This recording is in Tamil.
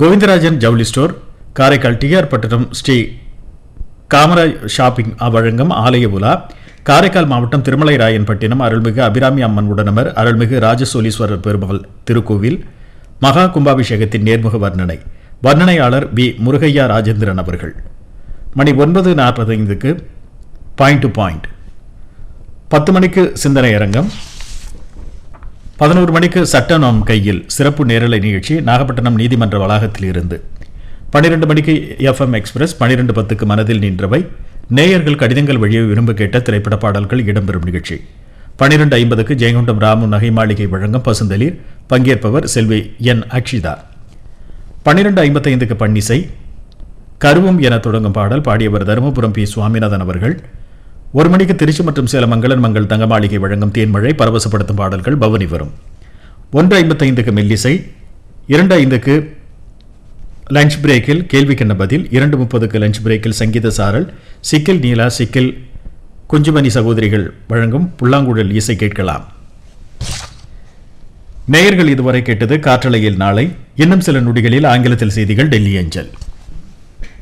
கோவிந்தராஜன் ஜவுளி ஸ்டோர் காரைக்கால் டிஆர் பட்டணம் ஸ்ரீ காமராஜ் ஷாப்பிங் வழங்கும் ஆலய உலா காரைக்கால் மாவட்டம் திருமலை ராயன்பட்டினம் அருள்மிகு அபிராமி அம்மன் உடனமர் அருள்மிகு ராஜசோலீஸ்வரர் பெருமாள் திருக்கோவில் மகா கும்பாபிஷேகத்தின் நேர்முக வர்ணனை வர்ணனையாளர் பி முருகையா ராஜேந்திரன் அவர்கள் மணி ஒன்பது நாற்பத்தைந்துக்கு பாயிண்ட் டு பாயிண்ட் பத்து மணிக்கு சிந்தனை அரங்கம் பதினோரு மணிக்கு சட்ட நாம் கையில் சிறப்பு நேரலை நிகழ்ச்சி நாகப்பட்டினம் நீதிமன்ற வளாகத்தில் இருந்து பன்னிரண்டு மணிக்கு எஃப்எம் எக்ஸ்பிரஸ் பன்னிரண்டு பத்துக்கு மனதில் நின்றவை நேயர்கள் கடிதங்கள் வழியே விரும்ப கேட்ட திரைப்பட பாடல்கள் இடம்பெறும் நிகழ்ச்சி பன்னிரண்டு ஐம்பதுக்கு ஜெயங்கொண்டம் ராமு நகை மாளிகை வழங்கும் பசுந்தளிர் பங்கேற்பவர் செல்வி என் அக்ஷிதா பன்னிரண்டு ஐம்பத்தைந்துக்கு பன்னிசை கருவம் என தொடங்கும் பாடல் பாடியவர் தருமபுரம் பி சுவாமிநாதன் அவர்கள் ஒரு மணிக்கு திருச்சி மற்றும் சேலம் மங்களன் மங்கள் தங்க மாளிகை வழங்கும் தேன்மழை பரவசப்படுத்தும் பாடல்கள் பவனி வரும் ஒன்று ஐம்பத்தைந்துக்கு மெல்லிசை இரண்டு ஐந்துக்கு லஞ்ச் பிரேக்கில் கேள்விக்கென்ன பதில் இரண்டு முப்பதுக்கு லஞ்ச் பிரேக்கில் சங்கீத சாரல் சிக்கில் நீலா சிக்கில் குஞ்சுமணி சகோதரிகள் வழங்கும் புல்லாங்குழல் இசை கேட்கலாம் நேயர்கள் இதுவரை கேட்டது காற்றலையில் நாளை இன்னும் சில நொடிகளில் ஆங்கிலத்தில் செய்திகள் டெல்லி அஞ்சல்